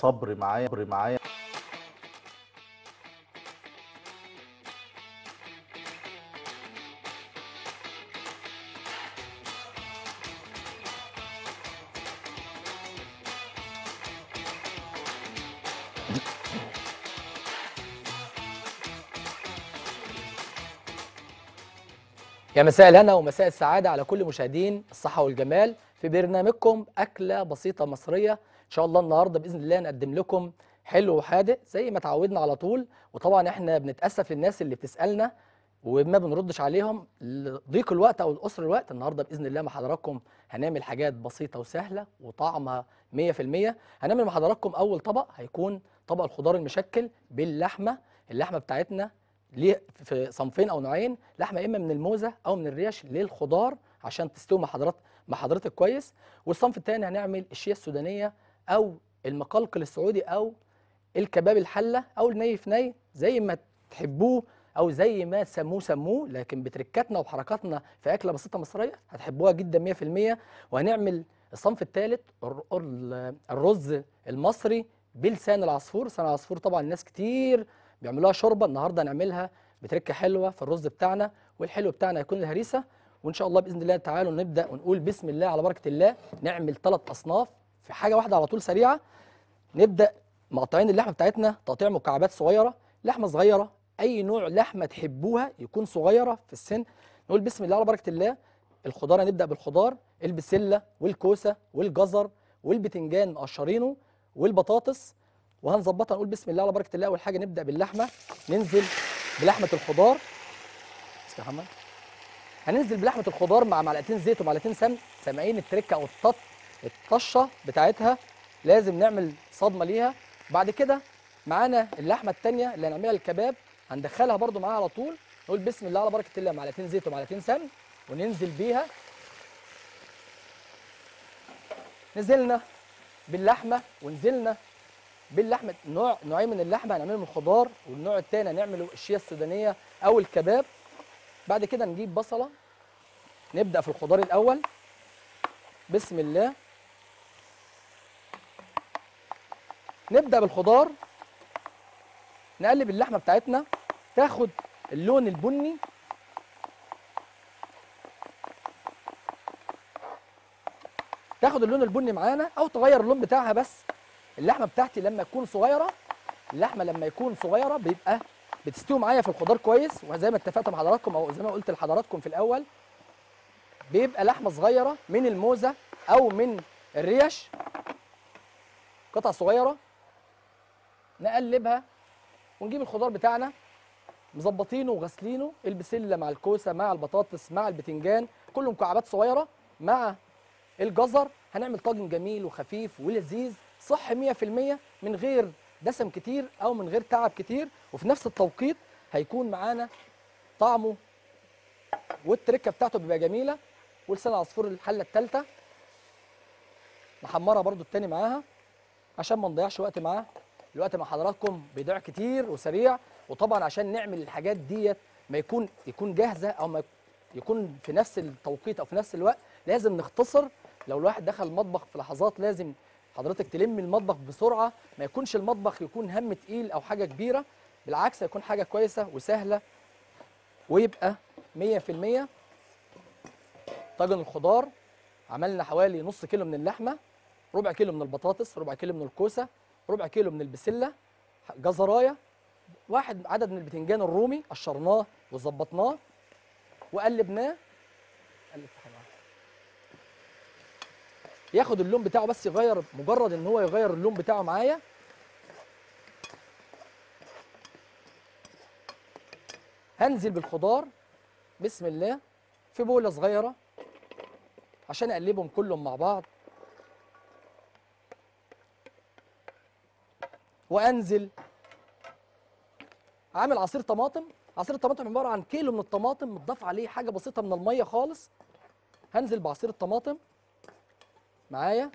صبر معايا صبر معايا يا مساء الهنا ومساء السعادة على كل مشاهدين الصحة والجمال في برنامجكم أكلة بسيطة مصرية إن شاء الله النهاردة بإذن الله نقدم لكم حلو وحادق زي ما تعودنا على طول وطبعا احنا بنتأسف للناس اللي بتسألنا وما بنردش عليهم لضيق الوقت أو الأسر الوقت النهاردة بإذن الله مع حضراتكم هنعمل حاجات بسيطة وسهلة وطعمها 100% هنعمل مع حضراتكم أول طبق هيكون طبق الخضار المشكل باللحمة اللحمة بتاعتنا ليه في صنفين او نوعين لحمه اما من الموزه او من الريش للخضار عشان تستوي مع حضرتك مع حضرتك كويس والصنف الثاني هنعمل الشيه السودانيه او المقلقل السعودي او الكباب الحله او الني في ني زي ما تحبوه او زي ما تسموه سموه لكن بتركاتنا وبحركاتنا في اكله بسيطه مصريه هتحبوها جدا 100% وهنعمل الصنف الثالث الرز المصري بلسان العصفور لسان العصفور طبعا ناس كتير بيعملوها شوربه النهارده هنعملها بتركه حلوه في الرز بتاعنا والحلو بتاعنا هيكون الهريسه وان شاء الله باذن الله تعالوا نبدا ونقول بسم الله على بركه الله نعمل ثلاث اصناف في حاجه واحده على طول سريعه نبدا مقطعين اللحمه بتاعتنا تقطيع مكعبات صغيره لحمه صغيره اي نوع لحمه تحبوها يكون صغيره في السن نقول بسم الله على بركه الله الخضار هنبدا بالخضار البسله والكوسه والجزر والبتنجان مقشرينه والبطاطس وهنظبطها نقول بسم الله على بركه الله اول حاجه نبدا باللحمه ننزل بلحمه الخضار بسم الله محمد هننزل بلحمه الخضار مع معلقتين زيت ومعلقتين سمن سامعين التركه او الطط الطشه بتاعتها لازم نعمل صدمه ليها بعد كده معانا اللحمه الثانيه اللي هنعملها الكباب هندخلها برده معاها على طول نقول بسم الله على بركه الله معلقتين زيت ومعلقتين سمن وننزل بيها نزلنا باللحمه ونزلنا باللحمه نوع نوعين من اللحمه هنعملهم الخضار والنوع الثاني هنعمله الشيه السودانيه او الكباب بعد كده نجيب بصله نبدا في الخضار الاول بسم الله نبدا بالخضار نقلب اللحمه بتاعتنا تاخد اللون البني تاخد اللون البني معانا او تغير اللون بتاعها بس اللحمه بتاعتي لما تكون صغيره اللحمه لما يكون صغيره بيبقى بتستوي معايا في الخضار كويس وزي ما اتفقت مع حضراتكم او زي ما قلت لحضراتكم في الاول بيبقى لحمه صغيره من الموزه او من الريش قطع صغيره نقلبها ونجيب الخضار بتاعنا مظبطينه وغاسلينه البسله مع الكوسه مع البطاطس مع البتنجان كله مكعبات صغيره مع الجزر هنعمل طاجن جميل وخفيف ولذيذ صح 100% من غير دسم كتير او من غير تعب كتير وفي نفس التوقيت هيكون معانا طعمه والتركه بتاعته بيبقى جميله ولسان العصفور الحله الثالثه نحمرها برده التاني معاها عشان ما نضيعش وقت معاه الوقت مع حضراتكم بيضيع كتير وسريع وطبعا عشان نعمل الحاجات ديت ما يكون يكون جاهزه او ما يكون في نفس التوقيت او في نفس الوقت لازم نختصر لو الواحد دخل المطبخ في لحظات لازم حضرتك تلم المطبخ بسرعه ما يكونش المطبخ يكون هم تقيل او حاجه كبيره بالعكس يكون حاجه كويسه وسهله ويبقى 100% طاجن الخضار عملنا حوالي نص كيلو من اللحمه ربع كيلو من البطاطس ربع كيلو من الكوسه ربع كيلو من البسله جزرايه واحد عدد من البتنجان الرومي قشرناه وظبطناه وقلبناه قلب ياخد اللون بتاعه بس يغير مجرد ان هو يغير اللون بتاعه معايا هنزل بالخضار بسم الله في بوله صغيره عشان اقلبهم كلهم مع بعض وانزل عامل عصير طماطم عصير الطماطم عباره عن كيلو من الطماطم متضاف عليه حاجه بسيطه من الميه خالص هنزل بعصير الطماطم معايا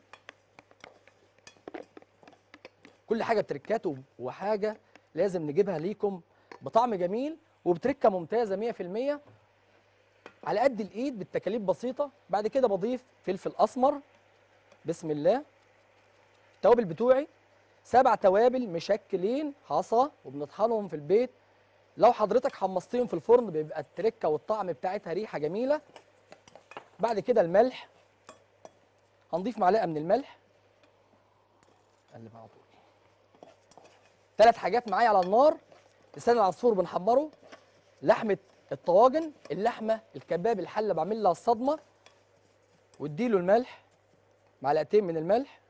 كل حاجه بتركات وحاجه لازم نجيبها ليكم بطعم جميل وبتركه ممتازه 100% على قد الايد بالتكاليف بسيطه بعد كده بضيف فلفل اسمر بسم الله التوابل بتوعي سبع توابل مشكلين حصى وبنطحنهم في البيت لو حضرتك حمصتيهم في الفرن بيبقى التركه والطعم بتاعتها ريحه جميله بعد كده الملح هنضيف معلقه من الملح قلب على طول ثلاث حاجات معايا على النار لسان العصفور بنحمره لحمه الطواجن اللحمه الكباب الحله بعمل لها الصدمه واديله الملح معلقتين من الملح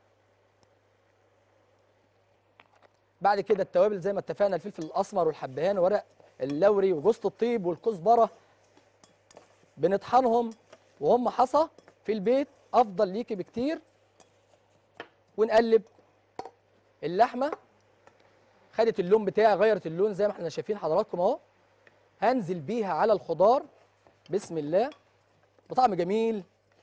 بعد كده التوابل زي ما اتفقنا الفلفل الاسمر والحبهان وورق اللوري وجوز الطيب والكزبره بنطحنهم وهم حصى في البيت افضل ليكي بكتير ونقلب اللحمه خدت اللون بتاعي غيرت اللون زي ما احنا شايفين حضراتكم اهو هنزل بيها على الخضار بسم الله بطعم جميل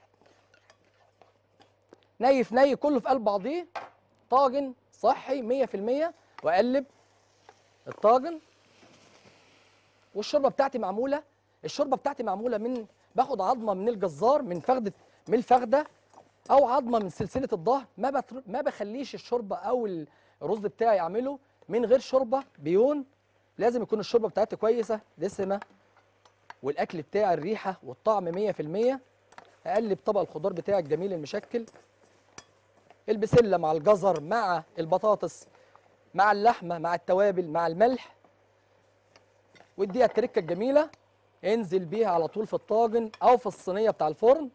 ني في ني كله في قلب بعضيه طاجن صحي 100% واقلب الطاجن والشوربه بتاعتي معموله الشوربه بتاعتي معموله من باخد عظمه من الجزار من فخده من الفخده او عظمه من سلسله الظهر ما بتر... ما بخليش الشوربه او الرز بتاعي اعمله من غير شوربه بيون لازم يكون الشوربه بتاعتي كويسه دسمه والاكل بتاعي الريحه والطعم 100% اقلب طبق الخضار بتاعي الجميل المشكل البسله مع الجزر مع البطاطس مع اللحمه مع التوابل مع الملح واديها التركه الجميله انزل بيها على طول في الطاجن او في الصينيه بتاع الفرن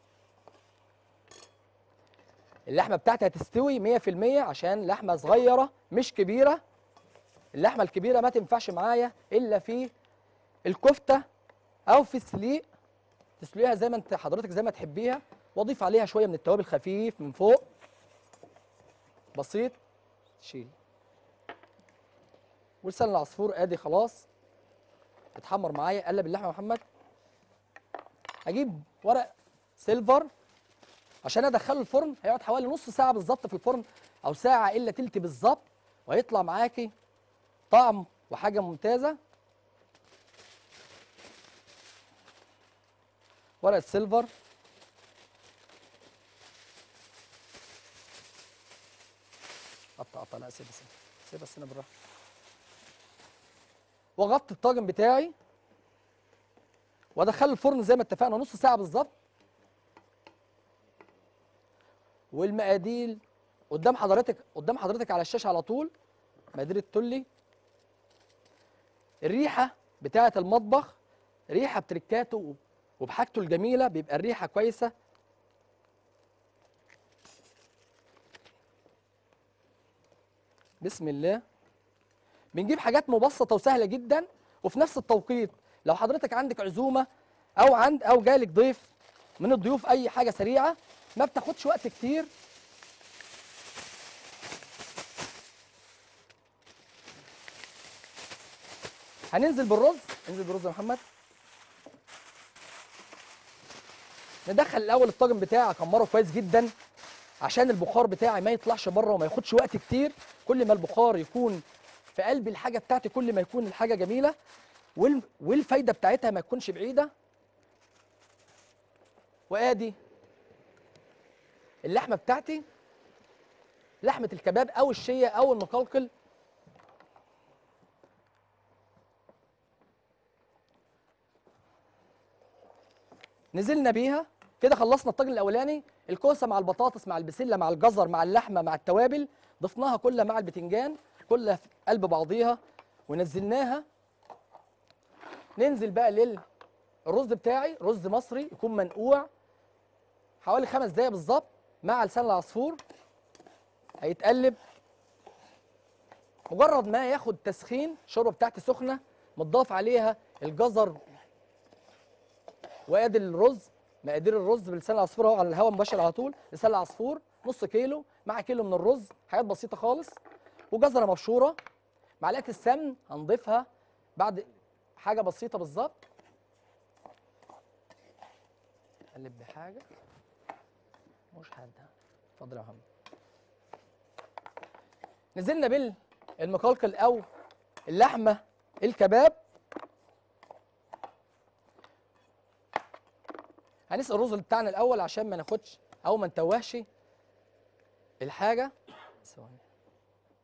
اللحمه بتاعتي هتستوي 100% عشان لحمه صغيره مش كبيره اللحمه الكبيره ما تنفعش معايا الا في الكفته او في السليق تسلقيها زي ما انت حضرتك زي ما تحبيها واضيف عليها شويه من التوابل خفيف من فوق بسيط شيل ولسان العصفور ادي خلاص اتحمر معايا قلب اللحمه يا محمد هجيب ورق سيلفر عشان ادخله الفرن هيقعد حوالي نص ساعه بالظبط في الفرن او ساعه الا تلت بالظبط وهيطلع معاكي طعم وحاجه ممتازه ورق السيلفر قطع قطع لا سيبها سيبها سيبها سيبها بالراحه واغطي الطاجن بتاعي وادخله الفرن زي ما اتفقنا نص ساعه بالظبط والمقاديل قدام حضرتك قدام حضرتك على الشاشه على طول مقادير التلي الريحه بتاعه المطبخ ريحه بتركاته وبحاجته الجميله بيبقى الريحه كويسه بسم الله بنجيب حاجات مبسطه وسهله جدا وفي نفس التوقيت لو حضرتك عندك عزومه او عند او جالك ضيف من الضيوف اي حاجه سريعه ما بتاخدش وقت كتير هننزل بالرز انزل بالرز يا محمد ندخل الاول الطاجن بتاعي اكمره كويس جدا عشان البخار بتاعي ما يطلعش بره وما ياخدش وقت كتير كل ما البخار يكون في قلب الحاجه بتاعتي كل ما يكون الحاجه جميله وال- والفايده بتاعتها ما تكونش بعيده وادي اللحمه بتاعتي لحمه الكباب او الشيه او المقلقل نزلنا بيها كده خلصنا الطاجن الاولاني الكوسه مع البطاطس مع البسله مع الجزر مع اللحمه مع التوابل ضفناها كلها مع البتنجان كلها في قلب بعضيها ونزلناها ننزل بقى للرز بتاعي رز مصري يكون منقوع حوالي خمس دقايق بالظبط مع لسان العصفور هيتقلب مجرد ما ياخد تسخين الشوربه بتاعتي سخنه متضاف عليها الجزر وادي الرز مقادير الرز بلسان العصفور اهو على الهواء مباشر على طول لسان العصفور نص كيلو مع كيلو من الرز حاجات بسيطه خالص وجزره مبشوره معلقه السمن هنضيفها بعد حاجه بسيطه بالظبط قلب بحاجه مش حد اتفضل يا محمد نزلنا بالمقلقل او اللحمه الكباب هنسقي الرز بتاعنا الاول عشان ما ناخدش او ما نتوهش الحاجه ثواني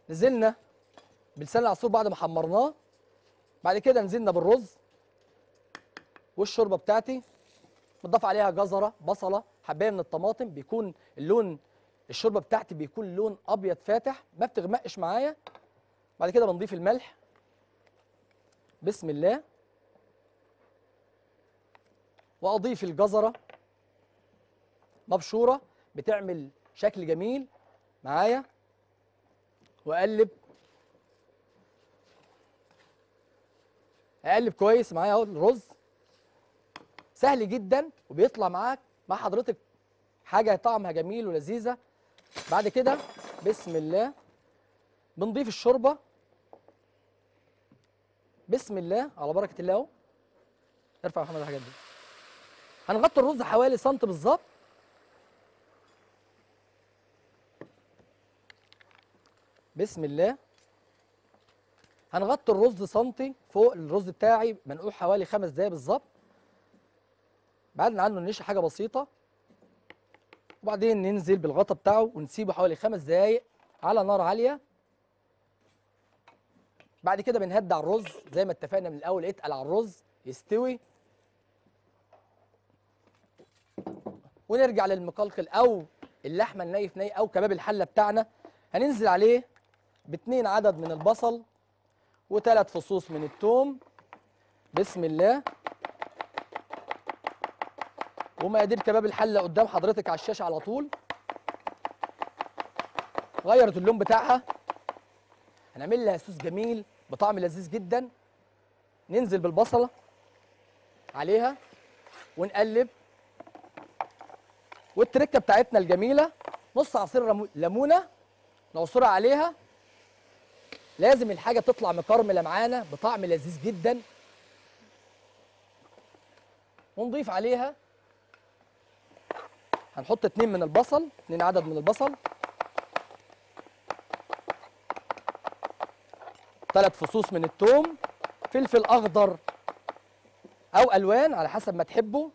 نزلنا بلسان العصفور بعد ما حمرناه بعد كده نزلنا بالرز والشوربه بتاعتي متضاف عليها جزره بصله حبايه من الطماطم بيكون اللون الشوربه بتاعتي بيكون لون ابيض فاتح ما بتغمقش معايا بعد كده بنضيف الملح بسم الله واضيف الجزره مبشوره بتعمل شكل جميل معايا واقلب اقلب كويس معايا اهو الرز سهل جدا وبيطلع معاك مع حضرتك حاجه طعمها جميل ولذيذه بعد كده بسم الله بنضيف الشوربه بسم الله على بركه الله اهو ارفع يا محمد الحاجات دي هنغطي الرز حوالي سنتي بالظبط بسم الله هنغطي الرز سنتي فوق الرز بتاعي منقوع حوالي خمس دقايق بالظبط بعدنا عنه النشا حاجه بسيطه وبعدين ننزل بالغطا بتاعه ونسيبه حوالي خمس دقايق على نار عاليه بعد كده بنهدي على الرز زي ما اتفقنا من الاول اتقل على الرز يستوي ونرجع للمقلقل او اللحمه الني في ني او كباب الحله بتاعنا هننزل عليه باتنين عدد من البصل وثلاث فصوص من الثوم بسم الله ومقادير كباب الحله قدام حضرتك على الشاشه على طول غيرت اللون بتاعها هنعمل لها صوص جميل بطعم لذيذ جدا ننزل بالبصله عليها ونقلب والتركه بتاعتنا الجميله نص عصير رمو- ليمونه نعصرها عليها لازم الحاجه تطلع مكرمله معانا بطعم لذيذ جدا ونضيف عليها هنحط اتنين من البصل اتنين عدد من البصل ثلاث فصوص من الثوم فلفل اخضر او الوان على حسب ما تحبوا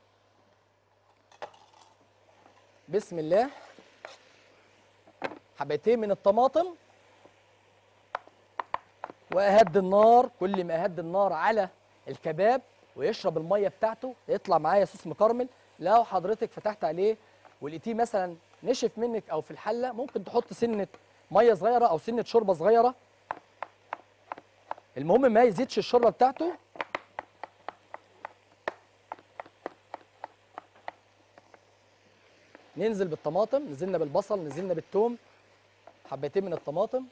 بسم الله حبتين من الطماطم واهدي النار كل ما اهدي النار على الكباب ويشرب الميه بتاعته يطلع معايا صوص مكرمل لو حضرتك فتحت عليه ولقيتيه مثلا نشف منك او في الحله ممكن تحط سنه ميه صغيره او سنه شوربه صغيره المهم ما يزيدش الشوربه بتاعته ننزل بالطماطم نزلنا بالبصل نزلنا بالثوم حبتين من الطماطم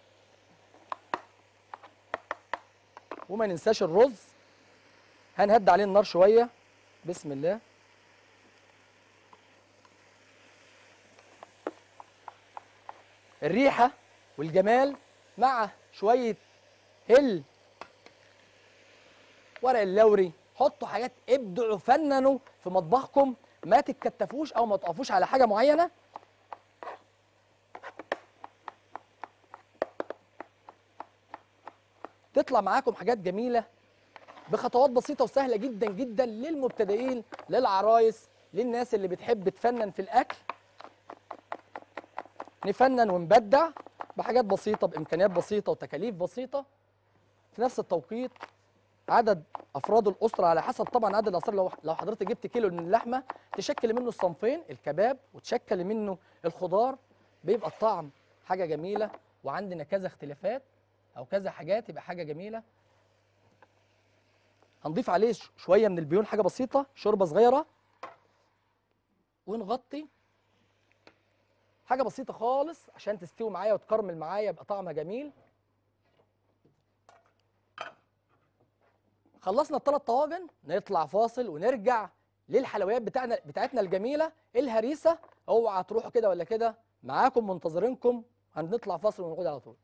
وما ننساش الرز هنهد عليه النار شويه بسم الله الريحه والجمال مع شويه هل ورق اللوري حطوا حاجات ابدعوا فننوا في مطبخكم ما تتكتفوش او ما تقفوش على حاجه معينه تطلع معاكم حاجات جميله بخطوات بسيطه وسهله جدا جدا للمبتدئين للعرايس للناس اللي بتحب تفنن في الاكل نفنن ونبدع بحاجات بسيطه بامكانيات بسيطه وتكاليف بسيطه في نفس التوقيت عدد افراد الاسره على حسب طبعا عدد الافراد لو لو حضرتك جبت كيلو من اللحمه تشكل منه الصنفين الكباب وتشكل منه الخضار بيبقى الطعم حاجه جميله وعندنا كذا اختلافات او كذا حاجات يبقى حاجه جميله هنضيف عليه ش- شويه من البيون حاجه بسيطه شوربه صغيره ونغطي حاجه بسيطه خالص عشان تستوي معايا وتكرمل معايا يبقى طعمها جميل خلصنا الثلاث طواجن نطلع فاصل ونرجع للحلويات بتاعنا بتاعتنا الجميله الهريسه اوعى تروحوا كده ولا كده معاكم منتظرينكم هنطلع فاصل ونعود على طول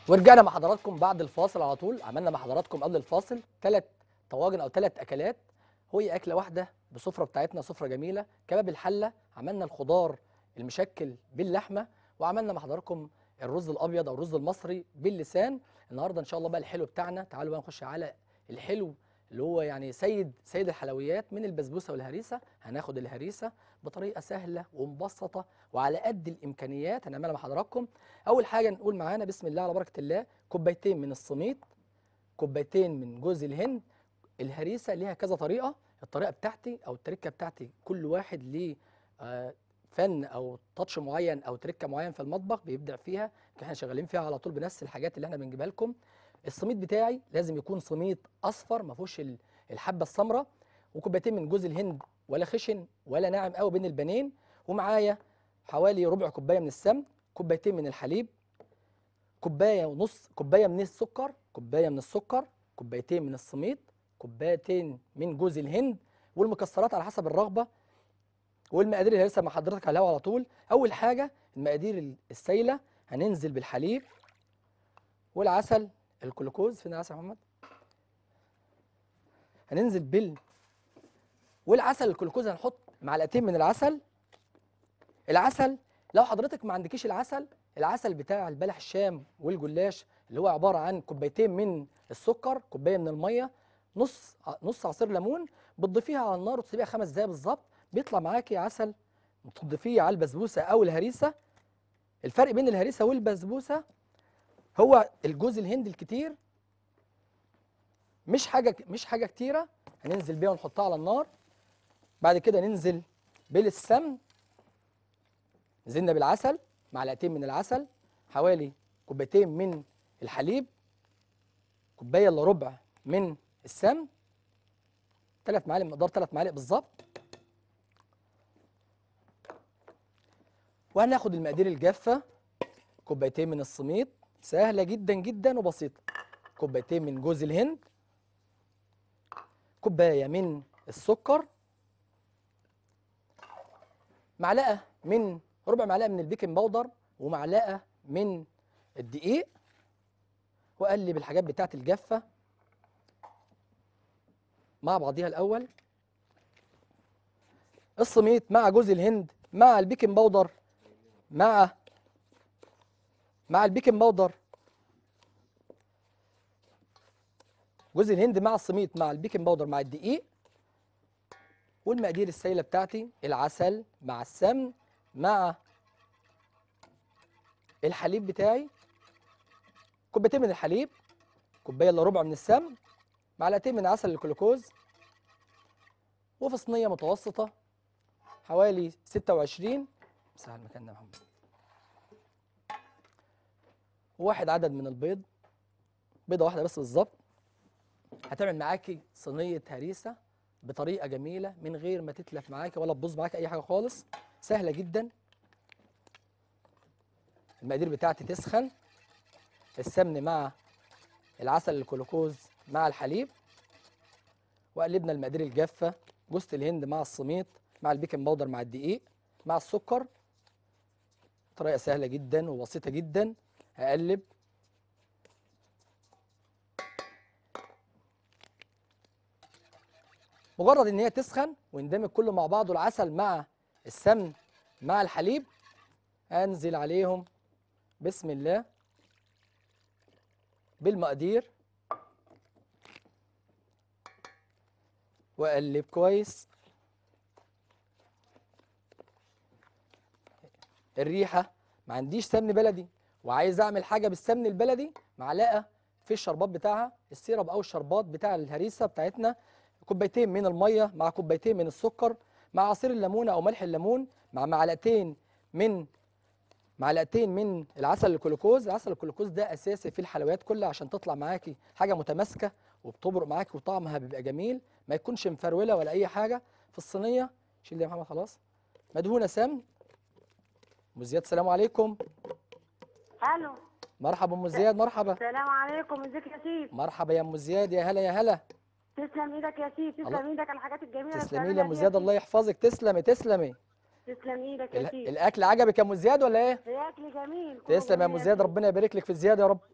ورجعنا مع حضراتكم بعد الفاصل على طول عملنا مع حضراتكم قبل الفاصل ثلاث طواجن او ثلاث اكلات هي اكله واحده بسفره بتاعتنا سفره جميله كباب الحله عملنا الخضار المشكل باللحمه وعملنا مع حضراتكم الرز الابيض او الرز المصري باللسان النهارده ان شاء الله بقى الحلو بتاعنا تعالوا بقى نخش على الحلو اللي هو يعني سيد سيد الحلويات من البسبوسه والهريسه هناخد الهريسه بطريقه سهله ومبسطه وعلى قد الامكانيات هنعملها مع حضراتكم اول حاجه نقول معانا بسم الله على بركه الله كوبايتين من السميط كوبايتين من جوز الهند الهريسه ليها كذا طريقه الطريقه بتاعتي او التركه بتاعتي كل واحد ليه آه، فن او تاتش معين او تركه معين في المطبخ بيبدع فيها احنا شغالين فيها على طول بنفس الحاجات اللي احنا بنجيبها لكم السميط بتاعي لازم يكون سميط اصفر ما فيهوش ال- الحبه السمراء وكوبايتين من جوز الهند ولا خشن ولا ناعم قوي بين البنين ومعايا حوالي ربع كوبايه من السمن كوبايتين من الحليب كوبايه ونص كوبايه من السكر كوبايه من السكر كوبايتين من السميط كوبايتين من جوز الهند والمكسرات على حسب الرغبه والمقادير اللي لسه مع حضرتك على الهواء على طول اول حاجه المقادير السايله هننزل بالحليب والعسل الجلوكوز فين العسل يا محمد هننزل بال والعسل الجلوكوز هنحط معلقتين من العسل العسل لو حضرتك ما عندكيش العسل العسل بتاع البلح الشام والجلاش اللي هو عباره عن كوبايتين من السكر كوبايه من الميه نص نص عصير ليمون بتضيفيها على النار وتسيبيها خمس دقايق بالظبط بيطلع معاكي عسل تضيفيه على البسبوسه او الهريسه الفرق بين الهريسه والبسبوسه هو الجوز الهند الكتير مش حاجه مش حاجه كتيره هننزل بيها ونحطها على النار بعد كده ننزل بالسمن نزلنا بالعسل معلقتين من العسل حوالي كوبايتين من الحليب كوبايه الا ربع من السمن ثلاث معالق مقدار ثلاث معالق بالظبط وهناخد المقادير الجافه كوبايتين من السميط سهله جدا جدا وبسيطه كوبايتين من جوز الهند كوبايه من السكر معلقه من ربع معلقه من البيكنج باودر ومعلقه من الدقيق واقلب الحاجات بتاعت الجافه مع بعضيها الاول السميط مع جوز الهند مع البيكنج باودر مع مع البيكنج باودر جوز الهند مع السميط مع البيكنج باودر مع الدقيق والمقادير السائله بتاعتي العسل مع السمن مع الحليب بتاعي كوبايتين من الحليب كوبايه الا ربع من السمن معلقتين من عسل الجلوكوز وفي صينيه متوسطه حوالي 26 مسح المكان ده يا محمد وواحد عدد من البيض بيضه واحده بس بالظبط هتعمل معاكي صينيه هريسه بطريقه جميله من غير ما تتلف معاكي ولا تبوظ معاكي اي حاجه خالص سهله جدا المقادير بتاعتي تسخن السمن مع العسل الجلوكوز مع الحليب وقلبنا المقادير الجافه جوز الهند مع السميط مع البيكنج باودر مع الدقيق مع السكر طريقه سهله جدا وبسيطه جدا هقلب مجرد ان هي تسخن ويندمج كله مع بعضه العسل مع السمن مع الحليب انزل عليهم بسم الله بالمقادير واقلب كويس الريحه ما عنديش سمن بلدي وعايز اعمل حاجه بالسمن البلدي معلقه في الشربات بتاعها السيرب او الشربات بتاع الهريسه بتاعتنا كوبايتين من الميه مع كوبايتين من السكر مع عصير الليمونه او ملح الليمون مع معلقتين من معلقتين من العسل الجلوكوز العسل الجلوكوز ده اساسي في الحلويات كلها عشان تطلع معاكي حاجه متماسكه وبتبرق معاكي وطعمها بيبقى جميل ما يكونش مفروله ولا اي حاجه في الصينيه شيل دي يا محمد خلاص مدهونه سمن ام زياد السلام عليكم الو مرحبا ام زياد مرحبا السلام عليكم ازيك يا سيف مرحبا يا ام زياد يا هلا يا هلا تسلم ايدك يا سيف الله. تسلم ايدك على الحاجات الجميله اللي تسلمي لي يا بتعملها ام دي زياد سيف. الله يحفظك تسلمي تسلمي تسلم ايدك يا ال- سيف الاكل عجبك يا ام زياد ولا ايه الاكل جميل كله تسلم يا جميل ام زياد سيف. ربنا يبارك لك في الزياده يا رب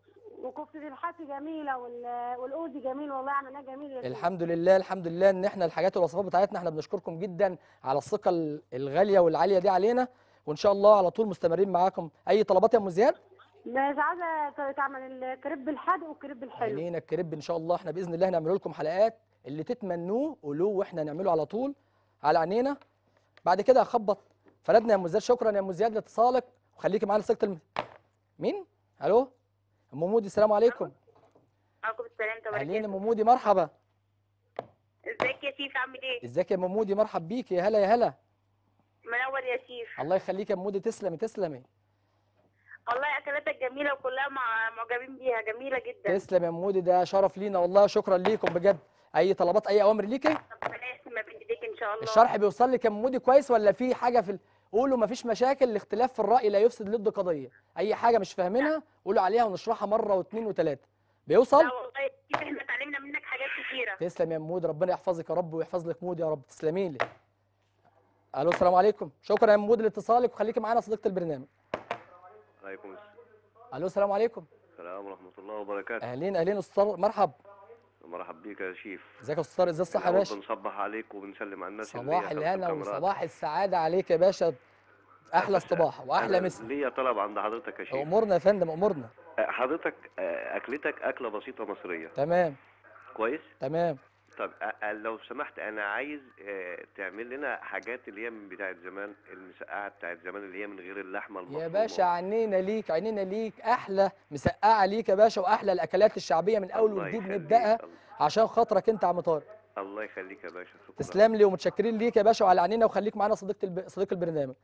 وكفتة الحاتي جميلة وال- والقودي جميل والله عملناه جميل يا سيدي الحمد لله الحمد لله ان احنا الحاجات والوصفات بتاعتنا احنا بنشكركم جدا على الثقه ال- الغاليه والعاليه دي علينا وان شاء الله على طول مستمرين معاكم اي طلبات يا ام زياد مش عايزة تعمل الكريب الحادق والكريب الحلو عينينا الكريب ان شاء الله احنا باذن الله هنعمل لكم حلقات اللي تتمنوه قولوه واحنا نعمله على طول على عينينا بعد كده هخبط فردنا يا ام زياد شكرا يا ام زياد لاتصالك وخليكي معانا سكت الم... مين الو ام مودي السلام عليكم عليكم السلام اهلين تبارك ام مودي مرحبا ازيك يا شيف عامل ايه؟ ازيك يا ام مودي مرحب بيك يا هلا يا هلا منور يا شيف الله يخليك يا ام مودي تسلمي تسلمي والله اكلاتك جميله وكلها مع معجبين بيها جميله جدا تسلم يا ام مودي ده شرف لينا والله شكرا ليكم بجد اي طلبات اي اوامر ليكي ربنا يسلم بين ايديك ان شاء الله الشرح بيوصل لك يا ام مودي كويس ولا في حاجه في ال... قولوا مفيش مشاكل الاختلاف في الراي لا يفسد للد قضيه اي حاجه مش فاهمينها قولوا عليها ونشرحها مره واثنين وثلاثه بيوصل لا والله يا شيف احنا اتعلمنا منك حاجات كتيره تسلم يا ام مودي ربنا يحفظك يا رب ويحفظ لك مودي يا رب تسلمي لي الو السلام عليكم شكرا يا ام مودي لاتصالك وخليكي معانا صديقه البرنامج عليكم الو السلام عليكم السلام ورحمة الله وبركاته اهلين اهلين استاذ مرحب مرحب بيك يا شيف ازيك يا استاذ ازاي الصحه يا الأول باشا بنصبح عليك وبنسلم على الناس اللي صباح هي خلف الهنا الكاميرات. وصباح السعاده عليك يا باشا احلى صباح واحلى أنا مسا ليا طلب عند حضرتك يا شيف امورنا يا فندم امورنا آه، حضرتك آه، أكلتك أكلة بسيطة مصرية تمام كويس تمام طب آه، آه، لو سمحت أنا عايز آه، تعمل لنا حاجات اللي هي من بتاعت زمان المسقعة بتاعت زمان اللي هي من غير اللحمة المفرومة يا باشا عينينا ليك عينينا ليك احلى مسقعه ليك يا باشا واحلى الاكلات الشعبيه من اول الله وجديد يخليك. نبداها الله- عشان خاطرك انت يا عم طارق الله يخليك يا باشا شكرا تسلم لي ومتشكرين ليك يا باشا وعلى عينينا وخليك معانا صديقه الب... صديق البرنامج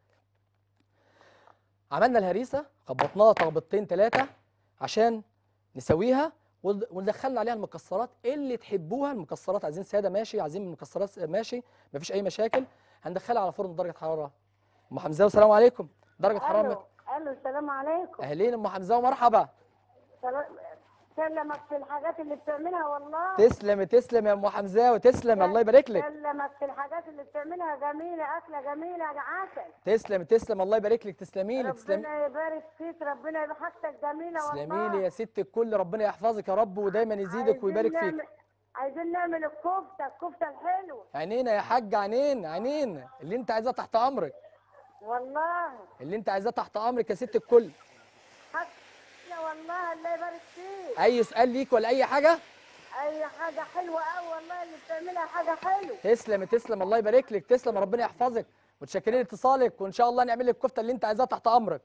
عملنا الهريسه خبطناها تخبطتين ثلاثه عشان نسويها ود- وندخلنا عليها المكسرات اللي تحبوها المكسرات عايزين ساده ماشي عايزين المكسرات ماشي مفيش اي مشاكل هندخلها على فرن درجه حراره ام حمزه والسلام عليكم درجه حراره الو الو السلام عليكم اهلين ام حمزه ومرحبا سلام- سلمك في الحاجات اللي بتعملها والله تسلم تسلم يا ام حمزه وتسلم الله يبارك لك سلمك في الحاجات اللي بتعملها جميلة أكلة جميلة يا عسل تسلم تسلم الله يبارك لك تسلمي لي تسلمي ربنا يبارك فيك ربنا يبارك حاجتك جميلة والله تسلمي لي يا ست الكل ربنا يحفظك يا رب ودايما يزيدك ويبارك عايزين فيك نعمل- عايزين نعمل الكفتة الكفتة الحلوة عينينا يا حاج عينينا عينينا اللي انت عايزاه تحت امرك والله اللي انت عايزاه تحت امرك يا ست الكل حاجة والله الله يبارك فيك اي سؤال ليك ولا اي حاجه أي حاجة حلوة أوي والله اللي بتعملها حاجة حلوة تسلم تسلم الله يبارك لك تسلم ربنا يحفظك متشكرين اتصالك وان شاء الله نعمل لك الكفته اللي انت عايزاها تحت امرك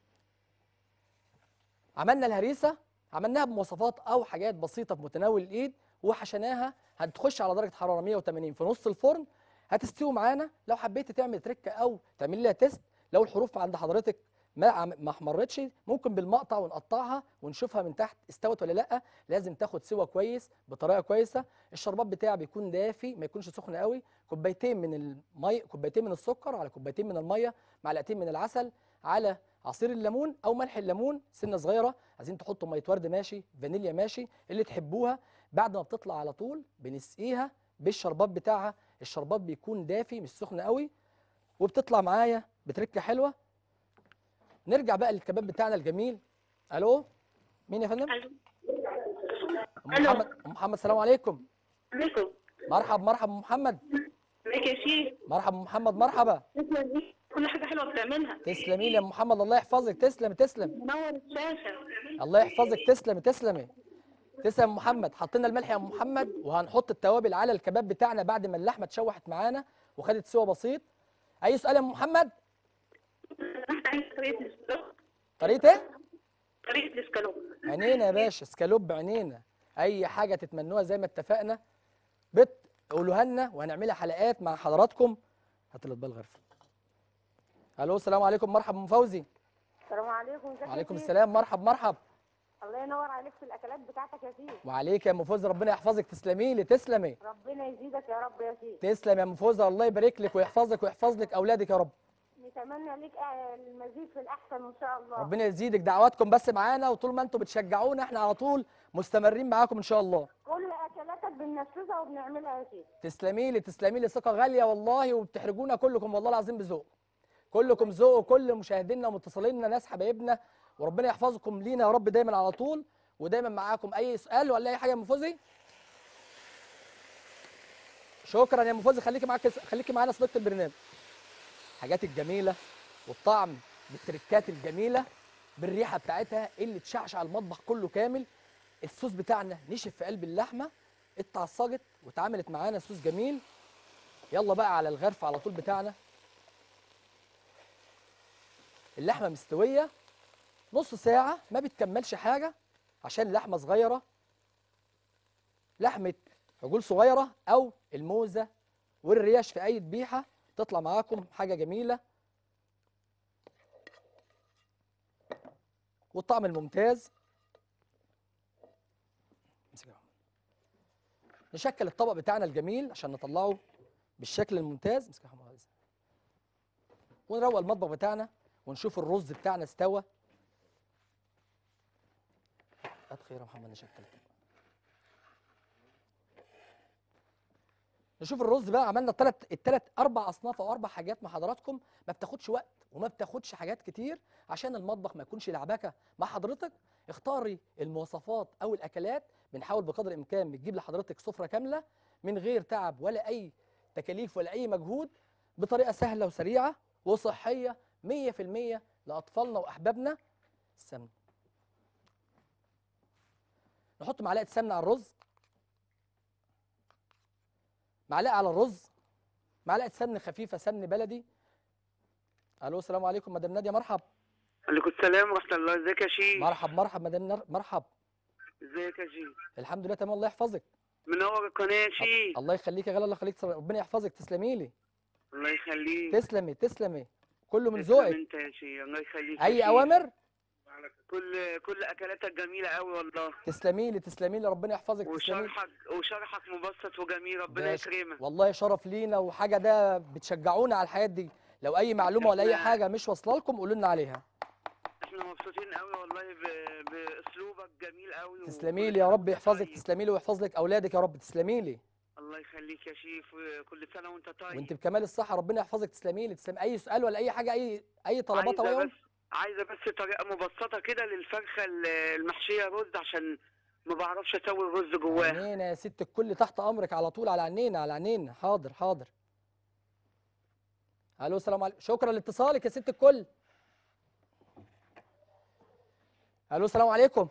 عملنا الهريسه عملناها بمواصفات او حاجات بسيطه في متناول الايد وحشيناها هتخش على درجه حراره 180 في نص الفرن هتستوي معانا لو حبيت تعمل تركه او تعمل لها تيست لو الحروف عند حضرتك ما عم- ما احمرتش ممكن بالمقطع ونقطعها ونشوفها من تحت استوت ولا لا لازم تاخد سوا كويس بطريقه كويسه الشربات بتاعي بيكون دافي ما يكونش سخن قوي كوبايتين من المي كوبايتين من السكر على كوبايتين من الميه معلقتين من العسل على عصير الليمون او ملح الليمون سنه صغيره عايزين تحطوا ميه ورد ماشي فانيليا ماشي اللي تحبوها بعد ما بتطلع على طول بنسقيها بالشربات بتاعها الشربات بيكون دافي مش سخن قوي وبتطلع معايا بتركه حلوه نرجع بقى للكباب بتاعنا الجميل الو مين يا فندم الو ام ألو. محمد ام محمد السلام عليكم عليكم مرحب مرحب أم محمد ازيك يا شيف مرحب أم محمد مرحبا تسلم كل حاجه حلوه بتعملها تسلمي لي يا ام محمد الله يحفظك تسلم تسلم منور الشاشه الله يحفظك تسلم تسلمي تسلم يا أم محمد حطينا الملح يا ام محمد وهنحط التوابل على الكباب بتاعنا بعد ما اللحمه اتشوحت معانا وخدت سوا بسيط اي سؤال يا ام محمد رحت عايز طريقه الاسكالوب طريقه ايه طريقه الاسكالوب عينينا يا باشا سكالوب عينينا اي حاجه تتمنوها زي ما اتفقنا بتقولوها لنا وهنعملها حلقات مع حضراتكم هات الاطباق الغرفه الو السلام عليكم مرحبا ام فوزي السلام عليكم ازيك يا وعليكم سيدي؟ السلام مرحب مرحب الله ينور عليك في الأكلات بتاعتك يا سيدي وعليك يا ام فوزي ربنا يحفظك تسلمي لي تسلمي ربنا يزيدك يا رب يا سيدي تسلم يا ام فوزي الله يبارك لك ويحفظك ويحفظ لك اولادك يا رب نتمنى ليك آه، المزيد في الأحسن إن شاء الله ربنا يزيدك دعواتكم بس معانا وطول ما انتم بتشجعونا احنا على طول مستمرين معاكم ان شاء الله كل أكلاتك بننفذها وبنعملها يا سيدي تسلمي لي تسلمي لي ثقه غاليه والله وبتحرجونا كلكم والله العظيم بذوق كلكم ذوق وكل مشاهدينا ومتصلينا ناس حبايبنا وربنا يحفظكم لينا يا رب دايما على طول ودايما معاكم اي سؤال ولا اي حاجه يا ام فوزي شكرا يا ام فوزي خليكي معاك خليكي معانا صديقه البرنامج الحاجات الجميله والطعم بالتركات الجميله بالريحه بتاعتها اللي تشعشع المطبخ كله كامل الصوص بتاعنا نشف في قلب اللحمه اتعصجت واتعملت معانا صوص جميل يلا بقى على الغرف على طول بتاعنا اللحمه مستويه نص ساعه ما بتكملش حاجه عشان اللحمه صغيره لحمه عجول صغيره او الموزه والريش في اي ذبيحه تطلع معاكم حاجه جميله والطعم الممتاز امسك يا محمد. نشكل الطبق بتاعنا الجميل عشان نطلعه بالشكل الممتاز امسك يا محمد. ونروق المطبخ بتاعنا ونشوف الرز بتاعنا استوى هات خير يا محمد نشكل الطبق. نشوف الرز بقى عملنا الثلاث الثلاث اربع اصناف او اربع حاجات مع حضراتكم ما بتاخدش وقت وما بتاخدش حاجات كتير عشان المطبخ ما يكونش لعبكه مع حضرتك اختاري المواصفات او الاكلات بنحاول بقدر الامكان بتجيب لحضرتك سفره كامله من غير تعب ولا اي تكاليف ولا اي مجهود بطريقه سهله وسريعه وصحيه 100% لاطفالنا واحبابنا السمنه نحط معلقه سمنه على الرز معلقه على الرز معلقه سمن خفيفه سمن بلدي الو السلام عليكم مدام ناديه مرحب عليكم السلام ورحمة الله ازيك يا شيخ مرحب مرحب مدام نر... مرحب ازيك يا شيخ الحمد لله تمام الله يحفظك منور القناة يا شيخ الله يخليك يا غالي الله يخليك ربنا يحفظك تسلمي لي الله يخليك تسلمي تسلمي كله من تسلم ذوقك انت يا شيخ الله يخليك يا اي شيخ. اوامر كل كل اكلاتك جميلة قوي والله تسلمي لي تسلمي لي ربنا يحفظك تسلمي لي. وشرحك وشرحك مبسط وجميل ربنا ده يكرمك والله شرف لينا وحاجه ده بتشجعونا على الحياه دي لو اي معلومه ولا اي إحنا- حاجه مش واصله لكم قولوا لنا عليها احنا مبسوطين قوي والله ب- باسلوبك جميل قوي تسلمي لي يا رب يحفظك تسلمي لي ويحفظ لك اولادك يا رب تسلمي لي الله يخليك يا شيخ وكل سنة وانت طيب وانت بكمال الصحه ربنا يحفظك تسلمي لي تسلمي اي سؤال ولا اي حاجه اي اي طلبات عايزة او بس عايزه بس طريقه مبسطه كده للفرخه ال- المحشيه رز عشان ما بعرفش اسوي الرز جواها عينينا يا ست الكل تحت امرك على طول على عينينا على عينينا حاضر حاضر الو السلام عليكم شكرا لاتصالك يا ست الكل الو السلام عليكم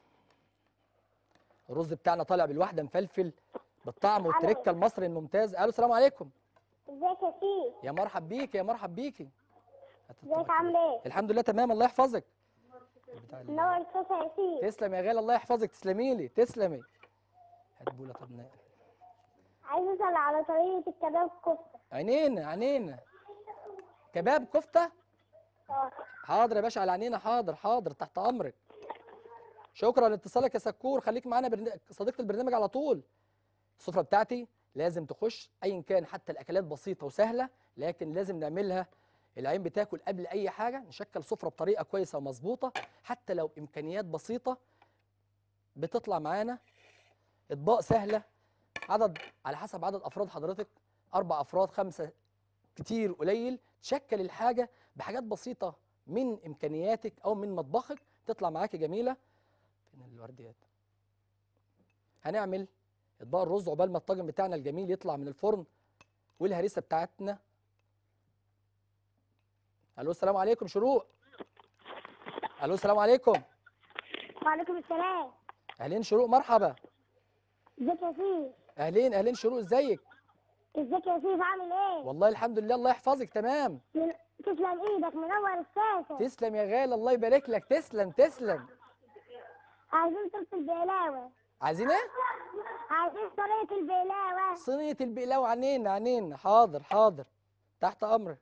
الرز بتاعنا طالع بالواحده مفلفل بالطعم والتركه المصري الممتاز الو السلام عليكم ازيك يا سيف يا مرحب بيك يا مرحب بيكي هات الطبق ازيك كده. عامل ايه الحمد لله تمام الله يحفظك بتاع ال- منور الشاشه يا سيف تسلم يا غالي الله يحفظك تسلمي لي تسلمي هات بوله طب نا- عايز اسال على طريقه الكباب كفته عينينا عينينا كباب كفته اه حاضر يا باشا على عينينا حاضر حاضر تحت امرك شكرا لاتصالك يا سكور خليك معانا برن... صديقه البرنامج على طول السفره بتاعتي لازم تخش ايا كان حتى الاكلات بسيطه وسهله لكن لازم نعملها العين بتاكل قبل اي حاجه نشكل سفره بطريقه كويسه ومظبوطه حتى لو امكانيات بسيطه بتطلع معانا اطباق سهله عدد على حسب عدد افراد حضرتك اربع افراد خمسه كتير قليل تشكل الحاجه بحاجات بسيطه من امكانياتك او من مطبخك تطلع معاكي جميله فين الورديات هنعمل اطباق الرز عقبال ما الطاجن بتاعنا الجميل يطلع من الفرن والهريسه بتاعتنا الو السلام عليكم شروق الو السلام عليكم وعليكم السلام اهلين شروق مرحبا ازيك يا سيف اهلين اهلين شروق ازيك ازيك يا سيف عامل ايه والله الحمد لله الله يحفظك تمام من... تسلم ايدك منور الشاشه تسلم يا غالي الله يبارك لك تسلم تسلم عايزين طريقه البقلاوه عايزين ايه عايزين طريقه البقلاوه صينيه البقلاوه عنينا عنينا حاضر حاضر تحت امرك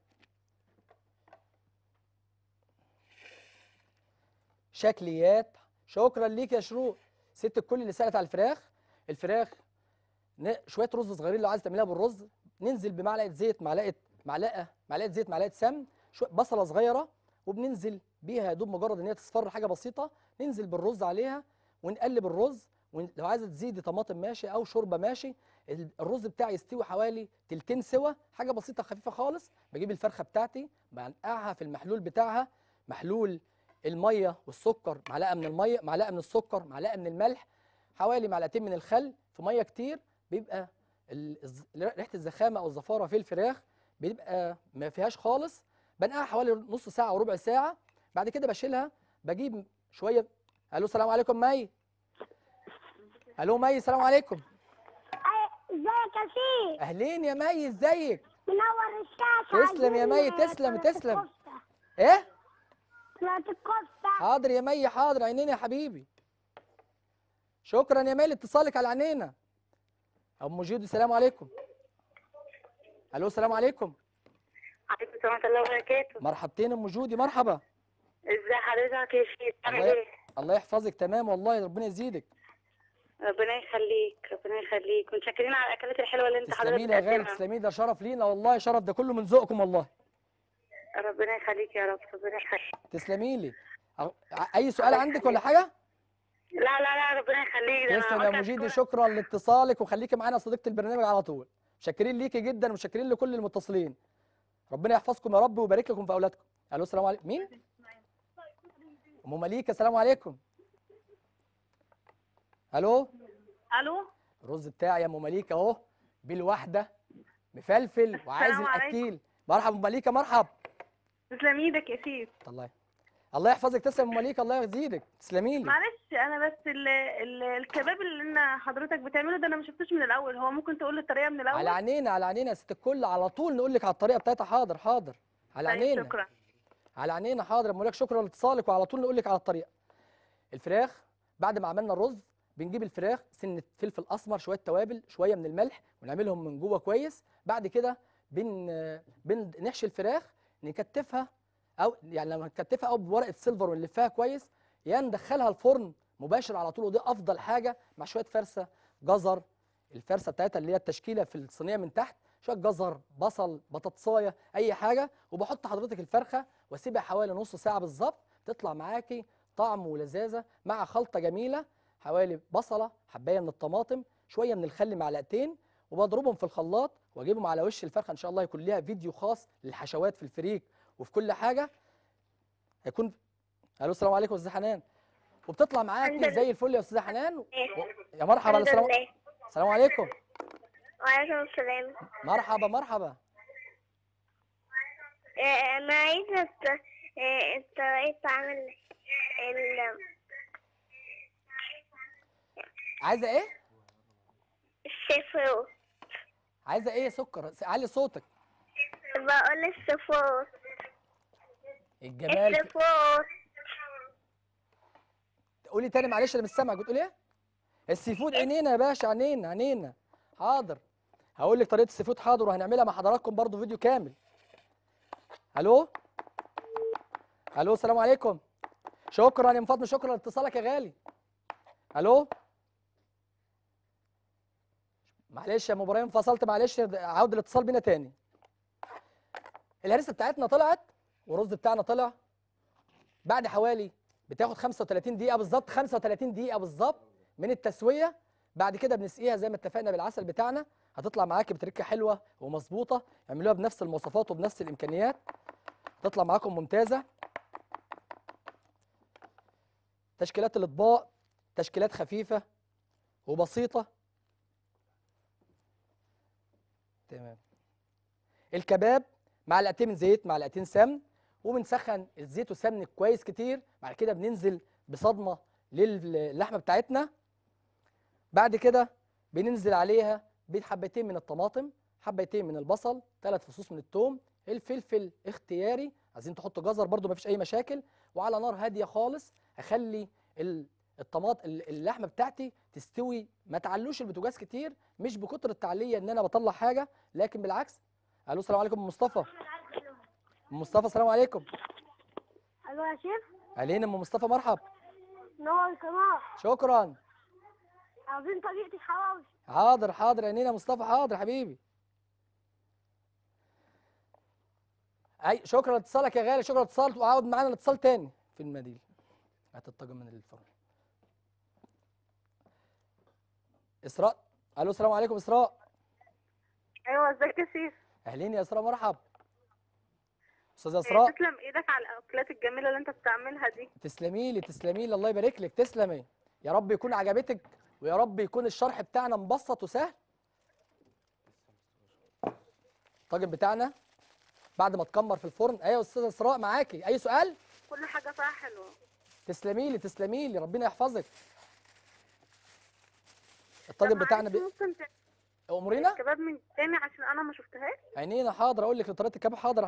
شكليات شكرا ليك يا شروق ست الكل اللي سالت على الفراخ الفراخ ن- شويه رز صغيرين لو عايز تعملها بالرز ننزل بمعلقه زيت معلقه معلقه معلقه زيت معلقه سمن شويه بصله صغيره وبننزل بيها يا دوب مجرد ان هي تصفر حاجه بسيطه ننزل بالرز عليها ونقلب الرز ولو عايزه تزيدي طماطم ماشي او شوربه ماشي ال- الرز بتاعي يستوي حوالي تلتين سوا حاجه بسيطه خفيفه خالص بجيب الفرخه بتاعتي بنقعها في المحلول بتاعها محلول الميه والسكر معلقه من الميه معلقه من السكر معلقه من الملح حوالي معلقتين من الخل في ميه كتير بيبقى ال- الز- ريحه الزخامه او الزفاره في الفراخ بيبقى ما فيهاش خالص بنقعها حوالي نص ساعه او ربع ساعه بعد كده بشيلها بجيب شويه الو السلام عليكم مي الو مي السلام عليكم ازيك يا سيف اهلين يا مي ازيك منور الشاشة تسلم يا مي، عايزين تسلم، صلاة تسلم. الكفتة. ايه صلاة الكفتة حاضر يا مي حاضر عينينا يا حبيبي شكرا يا مي لاتصالك على عينينا ام جودي السلام عليكم الو السلام عليكم عليكم السلام ورحمة الله وبركاته مرحبتين ام جودي مرحبا ازي حضرتك يا شيخ عامل الله ايه؟ الله يحفظك تمام والله ربنا يزيدك ربنا يخليك ربنا يخليك متشكرين على الاكلات الحلوه اللي انت حضرتك تسلمي لي يا غالي بتقدمها. تسلمي ده شرف لينا والله شرف ده كله من ذوقكم والله ربنا يخليك يا رب ربنا يخليك تسلمي لي أ- اي سؤال عندك ولا حاجه لا لا لا ربنا يخليك ده أنا تسلم يا قلت مجيدي أشكرك. شكرا لاتصالك وخليكي معانا صديقه البرنامج على طول شاكرين ليكي جدا وشاكرين لكل المتصلين ربنا يحفظكم يا رب ويبارك لكم في اولادكم الو السلام عليكم مين ام مليكه السلام عليكم الو الو الرز بتاعي يا ام مليكه اهو بالواحده مفلفل وعايز السلام عليكم. الاكيل مرحبا ام مليكه مرحب تسلم ايدك يا سيف الله الله يحفظك تسلم ام مليكه الله يزيدك تسلمي لي معلش انا بس ال ال الكباب اللي انا حضرتك بتعمله ده انا ما شفتوش من الاول هو ممكن تقول لي الطريقه من الاول على عينينا على عينينا يا ست الكل على طول نقول لك على الطريقه بتاعتها حاضر حاضر على طيب، عينينا شكرا على عينينا حاضر بقول لك شكرا لاتصالك وعلى طول نقول لك على الطريقه الفراخ بعد ما عملنا الرز بنجيب الفراخ سنه فلفل اسمر شويه توابل شويه من الملح ونعملهم من جوه كويس بعد كده بن بنحشي الفراخ نكتفها او يعني لما نكتفها او بورقه سيلفر ونلفها كويس يا ندخلها الفرن مباشر على طول ودي افضل حاجه مع شويه فرسه جزر الفرسه بتاعتها اللي هي التشكيله في الصينيه من تحت شويه جزر بصل بطاطسايه اي حاجه وبحط حضرتك الفرخه واسيبها حوالي نص ساعه بالظبط تطلع معاكي طعم ولذاذه مع خلطه جميله حوالي بصله حبايه من الطماطم شويه من الخل معلقتين وبضربهم في الخلاط واجيبهم على وش الفرخه ان شاء الله يكون ليها فيديو خاص للحشوات في الفريك وفي كل حاجه هيكون الو السلام عليكم يا استاذه حنان وبتطلع معاكي زي الفل يا استاذه حنان و... يا مرحبا السلام السلام عليكم وعليكم السلام مرحبا مرحبا انا عايزة طريقة عمل ال- عايزه ايه السفروت عايزه ايه يا سكر علي صوتك بقول السفروت الجمال في... السفروت قولي تاني معلش انا مش سامعك بتقول ايه السي فود عينينا يا باشا عينينا عينينا حاضر هقول لك طريقه السي فود حاضر وهنعملها مع حضراتكم برضو فيديو كامل الو الو السلام عليكم شكرا يا ام فاطمه شكرا لاتصالك يا غالي الو معلش يا ام ابراهيم فصلت معلش عاود الاتصال بينا تاني الهرسه بتاعتنا طلعت والرز بتاعنا طلع بعد حوالي بتاخد 35 دقيقة بالظبط 35 دقيقة بالظبط من التسوية بعد كده بنسقيها زي ما اتفقنا بالعسل بتاعنا هتطلع معاكي بتركة حلوة ومظبوطة اعملوها بنفس المواصفات وبنفس الإمكانيات تطلع معاكم ممتازة تشكيلات الأطباق تشكيلات خفيفة وبسيطة تمام الكباب معلقتين من زيت معلقتين سمن وبنسخن الزيت والسمن كويس كتير بعد كده بننزل بصدمه للحمه بتاعتنا بعد كده بننزل عليها بحبتين من الطماطم حبتين من البصل ثلاث فصوص من الثوم الفلفل اختياري عايزين تحطوا جزر برده مفيش اي مشاكل وعلى نار هاديه خالص اخلي ال- الطماط ال- اللحمه بتاعتي تستوي ما تعلوش البوتاجاز كتير مش بكتر التعليه ان انا بطلع حاجه لكن بالعكس الو السلام عليكم ام مصطفى ام مصطفى السلام عليكم الو يا شيف علينا ام مصطفى مرحب نور القناة شكرا عاوزين طريقة الحواوشي حاضر حاضر عينينا يا مصطفى حاضر حبيبي اي شكرا لاتصالك يا غالي شكرا لاتصالك وعاود معانا الاتصال تاني في المدينه هات الطاجن من الفرن اسراء الو السلام عليكم اسراء ايوه ازيك يا سيف اهلين يا اسراء مرحب استاذه اسراء تسلم ايدك على الاكلات الجميله اللي انت بتعملها دي تسلمي لي تسلمي لي الله يبارك لك تسلمي يا رب يكون عجبتك ويا رب يكون الشرح بتاعنا مبسط وسهل الطاجن بتاعنا بعد ما اتكمر في الفرن ايوه يا استاذه اسراء معاكي اي سؤال كل حاجه فيها حلوه تسلمي لي تسلمي لي ربنا يحفظك الطاجن طب بتاعنا معلش بي... ممكن ت- امورينا كباب من تاني عشان انا ما شفتهاش عينينا حاضر اقول لك طريقه الكباب حاضر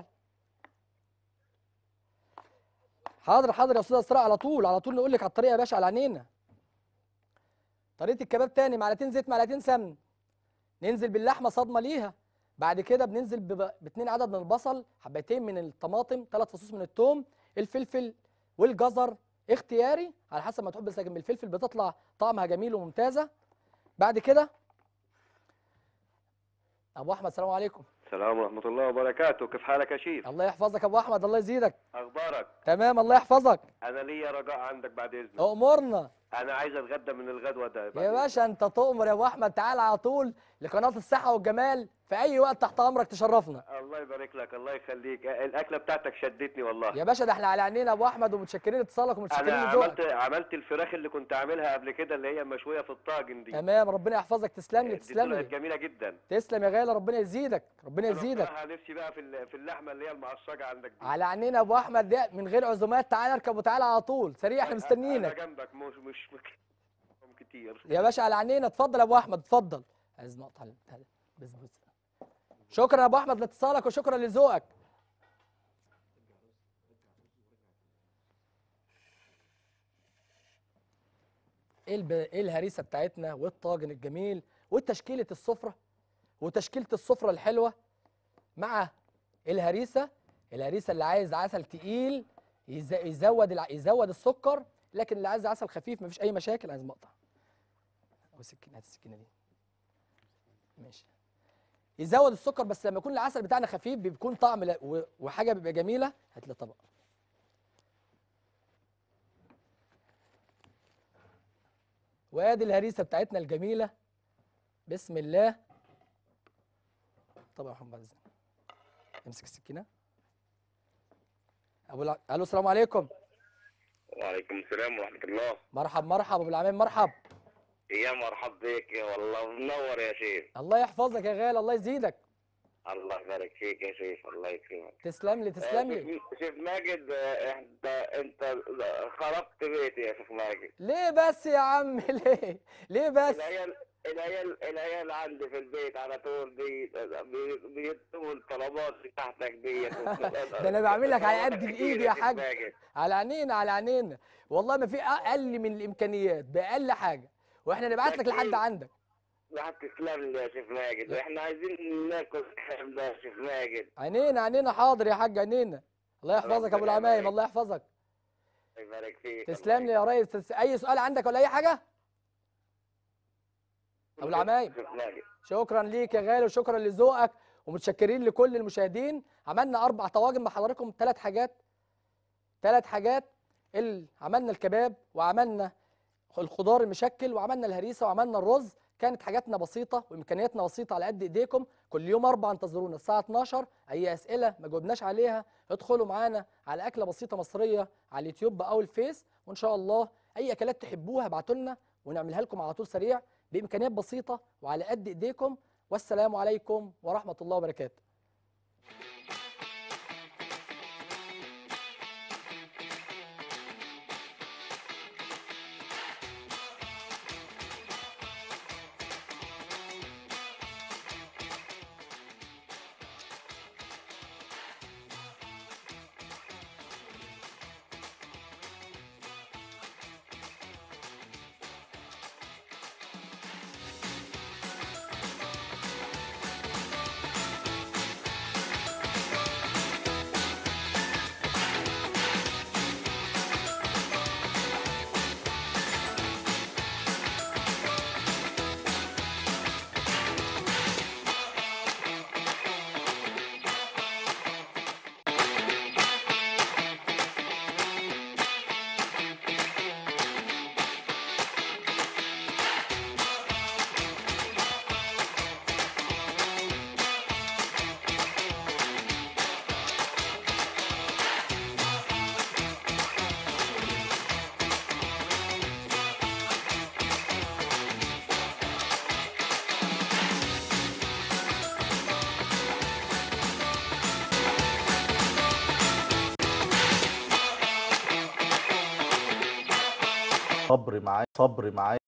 حاضر حاضر يا استاذ اسراء على طول على طول نقول لك على الطريقه يا باشا على عينينا طريقه الكباب تاني معلقتين زيت معلقتين سمن ننزل باللحمه صدمه ليها بعد كده بننزل بب- باتنين عدد من البصل حبايتين من الطماطم ثلاث فصوص من الثوم الفلفل والجزر اختياري على حسب ما تحب لكن بالفلفل بتطلع طعمها جميل وممتازه بعد كده ابو احمد السلام عليكم السلام ورحمة الله وبركاته كيف حالك يا شيف الله يحفظك يا ابو احمد الله يزيدك أخبارك تمام الله يحفظك أنا ليا رجاء عندك بعد إذنك امورنا أنا عايز أتغدى من الغدوة ده بعد يا إذنك. باشا انت تؤمر يا ابو احمد تعال على طول لقناه الصحه والجمال في اي وقت تحت امرك تشرفنا الله يبارك لك الله يخليك الأكلة بتاعتك شدتني والله يا باشا ده احنا على عينينا يا ابو احمد ومتشكرين اتصالك ومتشكرين أنا لذوقك عملت عملت الفراخ اللي كنت عاملها قبل كده اللي هي مشوية في الطاجن دي تمام ربنا يحفظك تسلم لي دي تسلم طلعت لي جميلة جدا تسلم يا غالي ربنا يزيدك ربنا أنا يزيدك بصراحة نفسي بقى في ال- في اللحمة اللي هي المعصجة عندك دي على عينينا يا ابو احمد ده من غير عزومات تعال اركب وتعالى على طول سريع احنا أنا مستنيينك جنبك مش مش مش كتير يا باشا على عينينا اتفضل يا ابو احمد اتفضل عايز نقطع البتاع ده. بسبوسه شكرا يا ابو احمد لاتصالك وشكرا لذوقك ايه الب... ايه الهريسه بتاعتنا والطاجن الجميل وتشكيله السفره وتشكيله السفره الحلوه مع الهريسه الهريسه اللي عايز عسل تقيل يز... يزود الع... يزود السكر لكن اللي عايز عسل خفيف مفيش اي مشاكل عايز مقطع او السكينه هات السكينه دي ماشي يزود السكر بس لما يكون العسل بتاعنا خفيف بيكون طعم لا- و- وحاجه بيبقى جميله هات لي طبق وادي الهريسه بتاعتنا الجميله بسم الله طبعا يا محمد عزيز امسك السكينه ابو الع... الو السلام عليكم وعليكم السلام ورحمة الله مرحب مرحب ابو العمام مرحب يا مرحب بك يا والله منور يا شيخ الله يحفظك يا غالي الله يزيدك الله يبارك فيك يا شيخ الله يكرمك تسلم لي تسلم آه، لي شيخ- شيخ ماجد آه، انت انت خربت بيتي يا شيخ ماجد ليه بس يا عم ليه ليه بس العيال العيال العيال عندي في البيت على طول بي بي- بيطلبوا الطلبات بتاعتك ديت ده أنا بعمل لك على قد الإيد يا شيخ حاج. ماجد. على عينينا على عينينا والله ما في اقل من الامكانيات باقل حاجه واحنا نبعت لك لحد أكيد. عندك لا تسلم لي يا شيخ ماجد احنا عايزين ناكل الكلام ده يا شيخ ماجد عينينا عينينا حاضر يا حاج عينينا الله يحفظك يا ابو ربنا العمايم يبارك. الله يحفظك الله يبارك فيك تسلم لي يا ريس تس- اي سؤال عندك ولا اي حاجه أبو العمايم. شيخ ماجد شكرا ليك يا غالي وشكرا لذوقك ومتشكرين لكل المشاهدين عملنا اربع طواجن مع حضراتكم ثلاث حاجات ثلاث حاجات ال... عملنا الكباب وعملنا الخضار المشكل وعملنا الهريسه وعملنا الرز كانت حاجاتنا بسيطه وامكانياتنا بسيطه على قد ايديكم كل يوم اربع انتظرونا الساعه 12 اي اسئله ما جاوبناش عليها ادخلوا معانا على اكله بسيطه مصريه على اليوتيوب او الفيس وان شاء الله اي اكلات تحبوها ابعتوا لنا ونعملها لكم على طول سريع بامكانيات بسيطه وعلى قد ايديكم والسلام عليكم ورحمه الله وبركاته صبري معايا صبري معايا